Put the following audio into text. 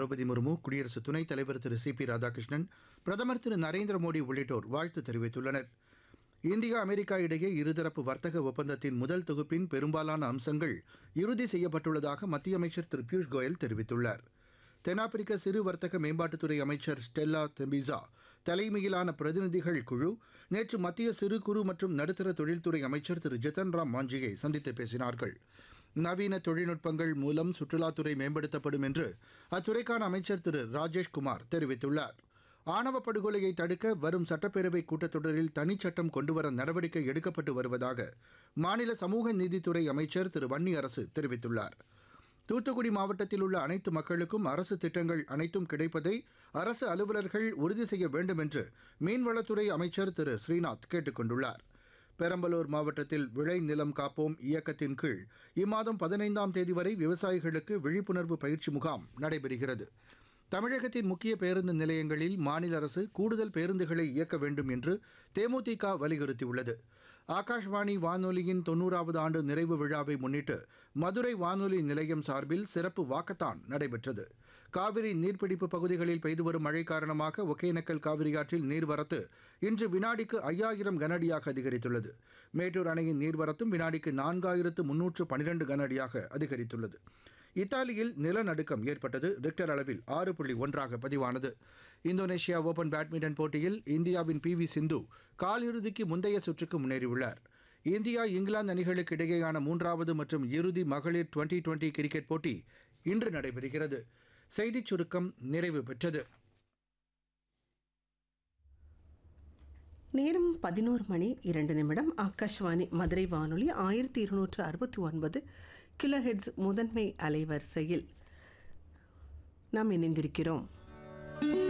திரௌபதி முர்மு குடியரசு துணைத் தலைவர் திரு சி பி ராதாகிருஷ்ணன் பிரதமர் திரு நரேந்திர மோடி உள்ளிட்டோர் வாழ்த்து தெரிவித்துள்ளனர் இந்தியா அமெரிக்கா இடையே இருதரப்பு வர்த்தக ஒப்பந்தத்தின் முதல் தொகுப்பின் பெரும்பாலான அம்சங்கள் இறுதி செய்யப்பட்டுள்ளதாக மத்திய அமைச்சர் திரு பியூஷ் கோயல் தெரிவித்துள்ளார் தென்னாப்பிரிக்க சிறு வர்த்தக மேம்பாட்டுத்துறை அமைச்சர் ஸ்டெல்லா தெம்பிசா தலைமையிலான பிரதிநிதிகள் குழு நேற்று மத்திய சிறு குறு மற்றும் நடுத்தர தொழில்துறை அமைச்சர் திரு ஜிதன் ராம் மாஞ்சியை சந்தித்து பேசினார்கள் நவீன தொழில்நுட்பங்கள் மூலம் சுற்றுலாத்துறை மேம்படுத்தப்படும் என்று அத்துறைக்கான அமைச்சர் திரு ராஜேஷ்குமார் தெரிவித்துள்ளார் ஆணவ படுகொலையை தடுக்க வரும் சட்டப்பேரவை கூட்டத்தொடரில் தனிச்சட்டம் கொண்டுவர நடவடிக்கை எடுக்கப்பட்டு வருவதாக மாநில சமூக நீதித்துறை அமைச்சர் திரு வன்னி அரசு தெரிவித்துள்ளார் தூத்துக்குடி மாவட்டத்தில் உள்ள அனைத்து மக்களுக்கும் அரசு திட்டங்கள் அனைத்தும் கிடைப்பதை அரசு அலுவலர்கள் உறுதி செய்ய வேண்டும் என்று மீன்வளத்துறை அமைச்சர் திரு ஸ்ரீநாத் கேட்டுக் கொண்டுள்ளார் பெரம்பலூர் மாவட்டத்தில் விளை நிலம் காப்போம் இயக்கத்தின் கீழ் இம்மாதம் பதினைந்தாம் தேதி வரை விவசாயிகளுக்கு விழிப்புணர்வு பயிற்சி முகாம் நடைபெறுகிறது தமிழகத்தின் முக்கிய பேருந்து நிலையங்களில் மாநில அரசு கூடுதல் பேருந்துகளை இயக்க வேண்டும் என்று தேமுதிக வலியுறுத்தியுள்ளது ஆகாஷ்வாணி வானொலியின் தொன்னூறாவது ஆண்டு நிறைவு விழாவை முன்னிட்டு மதுரை வானொலி நிலையம் சார்பில் சிறப்பு வாக்கத்தான் நடைபெற்றது காவிரி நீர்பிடிப்பு பகுதிகளில் பெய்து வரும் மழை காரணமாக ஒகேனக்கல் காவிரி ஆற்றில் நீர்வரத்து இன்று வினாடிக்கு ஐயாயிரம் கனஅடியாக அதிகரித்துள்ளது மேட்டூர் அணையின் நீர்வரத்தும் வினாடிக்கு நான்காயிரத்து முன்னூற்று பனிரெண்டு கனஅடியாக அதிகரித்துள்ளது இத்தாலியில் நிலநடுக்கம் ஏற்பட்டது ரிக்டர் அளவில் ஆறு புள்ளி ஒன்றாக பதிவானது இந்தோனேஷியா ஓபன் பேட்மிண்டன் போட்டியில் இந்தியாவின் பி வி சிந்து காலிறுதிக்கு முந்தைய சுற்றுக்கு முன்னேறியுள்ளார் இந்தியா இங்கிலாந்து அணிகளுக்கு இடையேயான மூன்றாவது மற்றும் இறுதி மகளிர் டுவெண்டி டுவெண்டி கிரிக்கெட் போட்டி இன்று நடைபெறுகிறது செய்திச் சுருக்கம் நிறைவு பெற்றது நேரம் பதினோரு மணி இரண்டு நிமிடம் ஆகாஷ்வாணி மதுரை வானொலி ஆயிரத்தி இருநூற்று அறுபத்தி ஒன்பது கிலோஹெட்ஸ் முதன்மை அலைவரிசையில் நாம் இணைந்திருக்கிறோம்